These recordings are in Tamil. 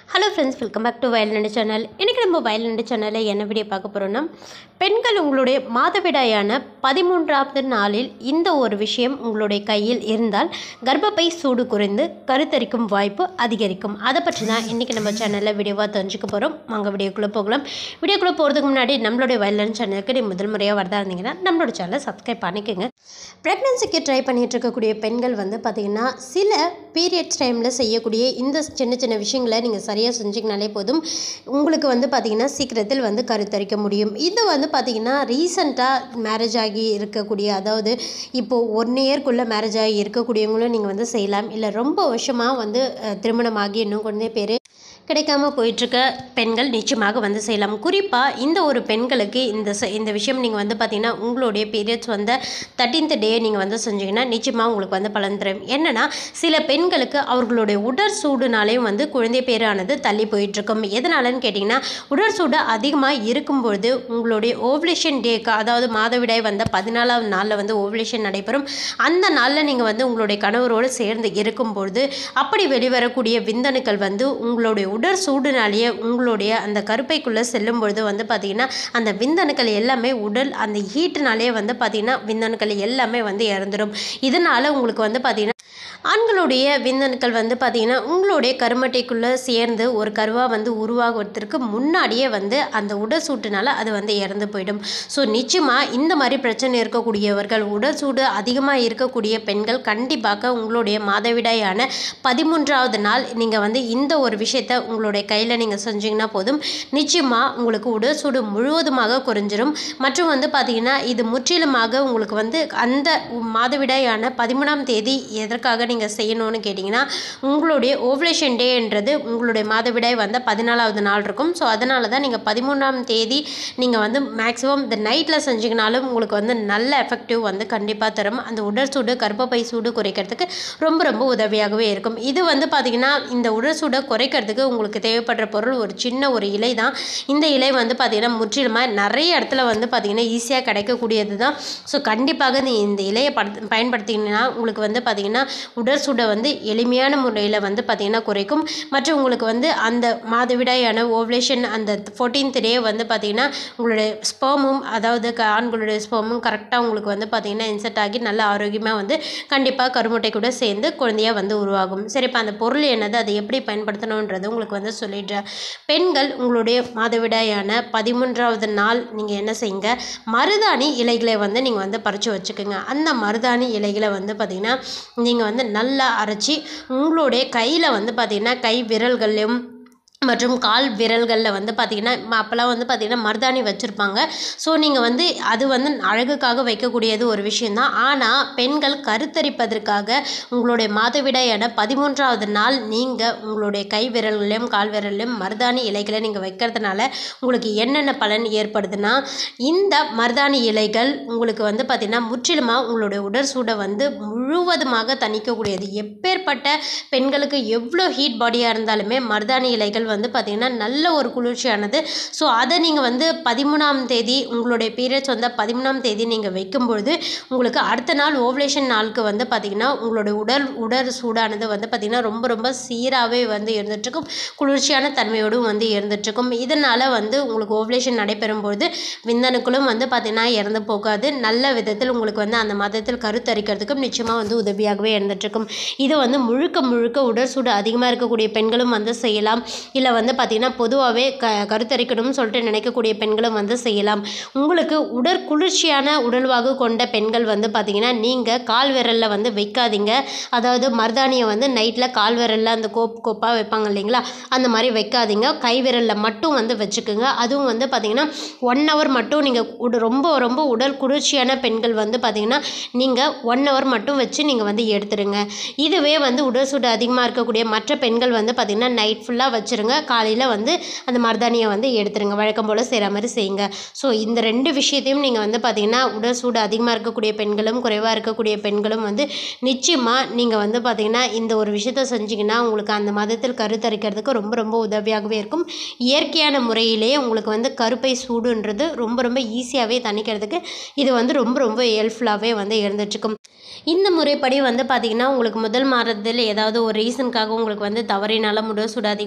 hello friends welcome back to Vayalnandu channel இன்றைக்கி நம்ம வயல்நண்டு சேனலில் என்ன வீடியோ பார்க்க போகிறோம்னா பெண்கள் உங்களுடைய மாதவிடாயான பதிமூன்றாவது நாளில் இந்த ஒரு விஷயம் உங்களுடைய கையில் இருந்தால் கர்ப்பப்பை சூடு குறைந்து கருத்தரிக்கும் வாய்ப்பு அதிகரிக்கும் அதை பற்றி தான் இன்றைக்கி நம்ம சேனலில் வீடியோவாக தெரிஞ்சுக்க போகிறோம் வாங்க வீடியோக்குள்ளே போகலாம் வீடியோக்குள்ளே போகிறதுக்கு முன்னாடி நம்மளுடைய வயல்நண்டு சேனலுக்கு நீ முதல் முறையாக வரதா இருந்தீங்கன்னா நம்மளோட சேனலை சப்ஸ்கிரைப் பண்ணிக்கோங்க ப்ரெக்னன்சிக்கு ட்ரை பண்ணிட்டு இருக்கக்கூடிய பெண்கள் வந்து பார்த்திங்கன்னா சில பீரியட்ஸ் டைமில் செய்யக்கூடிய இந்த சின்ன சின்ன விஷயங்களை நீங்கள் சரியாக செஞ்சிங்கனாலே போதும் உங்களுக்கு வந்து பார்த்திங்கன்னா சீக்கிரத்தில் வந்து கருத்தரிக்க முடியும் இது வந்து பார்த்திங்கன்னா ரீசண்டாக மேரேஜ் ஆகி இருக்கக்கூடிய அதாவது இப்போது ஒன் இயர்க்குள்ளே மேரேஜ் ஆகி இருக்கக்கூடியவங்களும் நீங்கள் வந்து செய்யலாம் இல்லை ரொம்ப வருஷமாக வந்து அஹ், திருமணமாகி இன்னும் கொஞ்சம் பேர் கிடைக்காம போயிட்டுருக்க பெண்கள் நிச்சயமாக வந்து செய்யலாம் குறிப்பாக இந்த ஒரு பெண்களுக்கு இந்த செ- இந்த விஷயம் நீங்கள் வந்து பார்த்தீங்கன்னா உங்களுடைய பீரியட்ஸ் வந்த தேர்ட்டீன்த் டே நீங்கள் வந்து செஞ்சீங்கன்னா நிச்சயமாக உங்களுக்கு வந்து பலன் தரும் என்னென்னா சில பெண்களுக்கு அவர்களுடைய உடற் சூடுனாலேயும் வந்து குழந்தை பேரானது தள்ளி போயிட்டுருக்கும் எதனாலன்னு கேட்டிங்கன்னா உடற் சூடு அதிகமாக இருக்கும்பொழுது உங்களுடைய ஓவலேஷன் டேக்கு அதாவது மாதவிடாய் வந்த பதினாலாவது நாளில் வந்து ஓவலேஷன் நடைபெறும் அந்த நாளில் நீங்கள் வந்து உங்களுடைய கணவரோடு சேர்ந்து இருக்கும்பொழுது அப்படி வெளிவரக்கூடிய விந்தணுக்கள் வந்து உங்களுடைய உடற் சூடுனாலேயே உங்களுடைய அந்த கருப்பைக்குள்ளே செல்லும் பொழுது வந்து பார்த்திங்கன்னா அந்த விந்தணுக்கள் எல்லாமே உடல் அந்த ஹீட்டுனாலே வந்து பார்த்திங்கன்னா விந்தணுக்கள் எல்லாமே வந்து இறந்துடும் இதனால் உங்களுக்கு வந்து பார்த்திங்கன்னா ஆண்களுடைய விந்தணுக்கள் வந்து பார்த்திங்கன்னா உங்களுடைய கருமட்டைக்குள்ளே சேர்ந்து ஒரு கருவாக வந்து உருவாகுவதற்கு முன்னாடியே வந்து அந்த உடல் சூட்டுனால அது வந்து இறந்து போயிடும் ஸோ நிச்சயமாக இந்த மாதிரி பிரச்சனை இருக்கக்கூடியவர்கள் உடல் சூடு அதிகமாக இருக்கக்கூடிய பெண்கள் கண்டிப்பாக உங்களுடைய மாதவிடாயான பதிமூன்றாவது நாள் நீங்கள் வந்து இந்த ஒரு விஷயத்த உங்களுடைய கையில் நீங்கள் செஞ்சீங்கன்னா போதும் நிச்சயமாக உங்களுக்கு உடல் சூடு முழுவதுமாக குறைஞ்சிரும் மற்றும் வந்து பார்த்திங்கன்னா இது முற்றிலுமாக உங்களுக்கு வந்து அந்த மாதவிடாயான பதிமூணாம் தேதி எதற்காக நீங்கள் செய்யணும்னு கேட்டிங்கன்னா உங்களுடைய ஓவலேஷன் டேன்றது உங்களுடைய மாதவிடாய் வந்த பதினாலாவது நாள் இருக்கும் ஸோ அதனால தான் நீங்கள் பதிமூணாம் தேதி நீங்கள் வந்து மேக்ஸிமம் இந்த நைட்டில் செஞ்சீங்கனாலும் உங்களுக்கு வந்து நல்ல எஃபெக்டிவ் வந்து கண்டிப்பாக தரும் அந்த உடற் சூடு கர்ப்பப்பை சூடு குறைக்கிறதுக்கு ரொம்ப ரொம்ப உதவியாகவே இருக்கும் இது வந்து பார்த்திங்கன்னா இந்த உடற் சூடை குறைக்கிறதுக்கு உங்களுக்கு தேவைப்படுற பொருள் ஒரு சின்ன ஒரு இலை தான் இந்த இலை வந்து பார்த்திங்கன்னா முற்றிலுமாக நிறைய இடத்துல வந்து பார்த்திங்கன்னா ஈஸியாக கிடைக்கக்கூடியது தான் ஸோ கண்டிப்பாக நீ இந்த இலையை படுத்து பயன்படுத்திங்கன்னா உங்களுக்கு வந்து பார்த்திங்கன்னா உடற் சூடை வந்து எளிமையான முறையில் வந்து பார்த்திங்கன்னா குறைக்கும் மற்றும் உங்களுக்கு வந்து அந்த மாதவிடாயான ஓவலேஷன் அந்த ஃபோர்டீன்த் டே வந்து பார்த்திங்கன்னா உங்களுடைய ஸ்போமும் அதாவது க- ஆண்களுடைய ஸ்போமும் கரெக்டாக உங்களுக்கு வந்து பார்த்திங்கன்னா இன்செர்ட் ஆகி நல்ல ஆரோக்கியமாக வந்து கண்டிப்பாக கருமுட்டை கூட சேர்ந்து குழந்தையா வந்து உருவாகும் சரி இப்போ அந்த பொருள் என்னது அதை எப்படி பயன்படுத்தணுன்றது உங்களுக்கு வந்து சொல்லிடுறேன் பெண்கள் உங்களுடைய மாதவிடாயான பதிமூன்றாவது நாள் நீங்கள் என்ன செய்யுங்க மருதாணி இலைகளை வந்து நீங்கள் வந்து பறித்து வச்சுக்கோங்க அந்த மருதாணி இலைகளை வந்து பார்த்திங்கன்னா நீங்கள் வந்து நல்லா அரைச்சி உங்களுடைய கையில் வந்து பார்த்திங்கன்னா கை விரல்கள்லையும் மற்றும் கால் விரல்களில் வந்து பார்த்திங்கன்னா அப்போல்லாம் வந்து பார்த்திங்கன்னா மருதாணி வச்சுருப்பாங்க ஸோ நீங்கள் வந்து அது வந்து அழகுக்காக வைக்கக்கூடியது ஒரு விஷயந்தான் ஆனால் பெண்கள் கருத்தரிப்பதற்காக உங்களுடைய மாதவிடாயான பதிமூன்றாவது நாள் நீங்கள் உங்களுடைய கை விரல்களையும் கால் விரல்லையும் மருதாணி இலைகளை நீங்கள் வைக்கிறதுனால உங்களுக்கு என்னென்ன பலன் ஏற்படுதுன்னா இந்த மருதாணி இலைகள் உங்களுக்கு வந்து பார்த்திங்கன்னா முற்றிலுமாக உங்களுடைய உடற் சூடை வந்து முழுவதுமாக தணிக்கக்கூடியது எப்பேற்பட்ட பெண்களுக்கு எவ்வளோ ஹீட் பாடியாக இருந்தாலுமே மருதாணி இலைகள் வந்து பார்த்திங்கன்னா நல்ல ஒரு குளிர்ச்சியானது ஸோ அதை நீங்கள் வந்து பதிமூணாம் தேதி உங்களுடைய பீரியட்ஸ் வந்து பதிமூணாம் தேதி நீங்கள் வைக்கும்பொழுது உங்களுக்கு அடுத்த நாள் ஓவலேஷன் நாளுக்கு வந்து பார்த்திங்கன்னா உங்களுடைய உடல் உடல் சூடானது வந்து பார்த்திங்கன்னா ரொம்ப ரொம்ப சீராகவே வந்து இருந்துகிட்ருக்கும் குளிர்ச்சியான தன்மையோடும் வந்து இருந்துகிட்ருக்கும் இதனால் வந்து உங்களுக்கு ஓவலேஷன் நடைபெறும் பொழுது விந்தணுக்களும் வந்து பார்த்திங்கன்னா இறந்து போகாது நல்ல விதத்தில் உங்களுக்கு வந்து அந்த மதத்தில் கருத்தரிக்கிறதுக்கும் நிச்சயமாக வந்து உதவியாகவே இருந்துகிட்ருக்கும் இது வந்து முழுக்க முழுக்க உடல் சூடு அதிகமாக இருக்கக்கூடிய பெண்களும் வந்து செய்யலாம் இல்லை வந்து பார்த்திங்கன்னா பொதுவாகவே க கருத்தரிக்கணும்னு சொல்லிட்டு நினைக்கக்கூடிய பெண்களும் வந்து செய்யலாம் உங்களுக்கு உடற்குளிர்ச்சியான உடல்வாகு கொண்ட பெண்கள் வந்து பார்த்திங்கன்னா நீங்கள் கால் விரலில் வந்து வைக்காதீங்க அதாவது மருதாணியை வந்து நைட்டில் கால் விரலில் அந்த கோப் கோப்பாக வைப்பாங்க இல்லைங்களா அந்த மாதிரி வைக்காதீங்க கை விரலில் மட்டும் வந்து வச்சுக்கோங்க அதுவும் வந்து பார்த்திங்கன்னா ஒன் ஹவர் மட்டும் நீங்கள் உட ரொம்ப ரொம்ப உடல் குளிர்ச்சியான பெண்கள் வந்து பார்த்திங்கன்னா நீங்கள் ஒன் ஹவர் மட்டும் வச்சு நீங்கள் வந்து எடுத்துருங்க இதுவே வந்து உடல் சூடு அதிகமாக இருக்கக்கூடிய மற்ற பெண்கள் வந்து பார்த்திங்கன்னா நைட் ஃபுல்லாக வச்சுருங்க காலையில் வந்து அந்த மருதாணியை வந்து எடுத்துருங்க வழக்கம் போல் செய்கிற மாதிரி செய்யுங்க ஸோ இந்த ரெண்டு விஷயத்தையும் நீங்கள் வந்து பார்த்திங்கன்னா உடல் சூடு அதிகமாக இருக்கக்கூடிய பெண்களும் குறைவாக இருக்கக்கூடிய பெண்களும் வந்து நிச்சயமாக நீங்கள் வந்து பார்த்திங்கன்னா இந்த ஒரு விஷயத்த செஞ்சீங்கன்னா உங்களுக்கு அந்த மதத்தில் கருத்தரிக்கிறதுக்கு ரொம்ப ரொம்ப உதவியாகவே இருக்கும் இயற்கையான முறையிலேயே உங்களுக்கு வந்து கருப்பை சூடுன்றது ரொம்ப ரொம்ப ஈஸியாகவே தணிக்கிறதுக்கு இது வந்து ரொம்ப ரொம்ப ஹெல்ப்ஃபுல்லாகவே வந்து இருந்துட்டுருக்கும் இந்த முறைப்படி வந்து பார்த்திங்கன்னா உங்களுக்கு முதல் மாதத்தில் ஏதாவது ஒரு ரீசனுக்காக உங்களுக்கு வந்து தவறினால உடல் சூடு அதிகமாக இருக்கக்கூடிய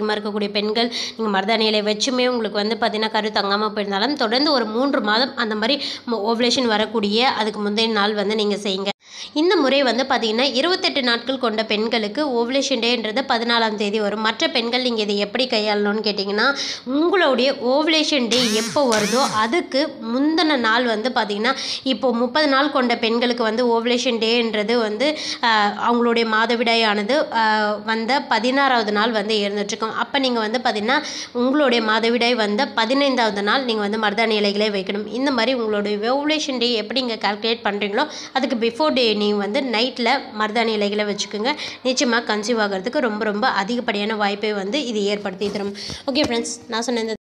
பெண்கள் நீங்கள் மருதாணி இலை வச்சுமே உங்களுக்கு வந்து பார்த்தீங்கன்னா கரு தங்காமல் போயிருந்தாலும் தொடர்ந்து ஒரு மூன்று மாதம் அந்த மாதிரி ஓவலேஷன் வரக்கூடிய அதுக்கு முந்தைய நாள் வந்து நீங்கள் செய்யுங்க இந்த முறை வந்து பார்த்தீங்கன்னா இருபத்தெட்டு நாட்கள் கொண்ட பெண்களுக்கு ஓவலேஷன் டேன்றது பதினாலாம் தேதி வரும் மற்ற பெண்கள் நீங்கள் இதை எப்படி கையாளணும்னு கேட்டிங்கன்னா உங்களுடைய ஓவலேஷன் டே எப்போ வருதோ அதுக்கு முந்தின நாள் வந்து பார்த்திங்கன்னா இப்போ முப்பது நாள் கொண்ட பெண்களுக்கு வந்து ஓவலேஷன் டேன்றது வந்து ஆஹ், அவங்களுடைய மாதவிடாயானது ஆஹ், வந்த பதினாறாவது நாள் வந்து இருந்துட்டுருக்கும் அப்போ நீங்கள் வந்து பார்த்திங்கன்னா உங்களுடைய மாதவிடாய் வந்த பதினைந்தாவது நாள் நீங்கள் வந்து மருதாணி இலைகளே வைக்கணும் இந்த மாதிரி உங்களுடைய ஓவலேஷன் டே எப்படி இங்கே கால்குலேட் பண்ணுறீங்களோ அதுக்கு பிஃபோர் டே நீங்கள் வந்து நைட்டில் மருதாணி இலைகளை வச்சுக்கோங்க நிச்சயமாக கன்சீவ் ஆகிறதுக்கு ரொம்ப ரொம்ப அதிகப்படியான வாய்ப்பை வந்து இது ஏற்படுத்தி தரும் ஓகே ஃப்ரெண்ட்ஸ் நான் சொன்ன இந்த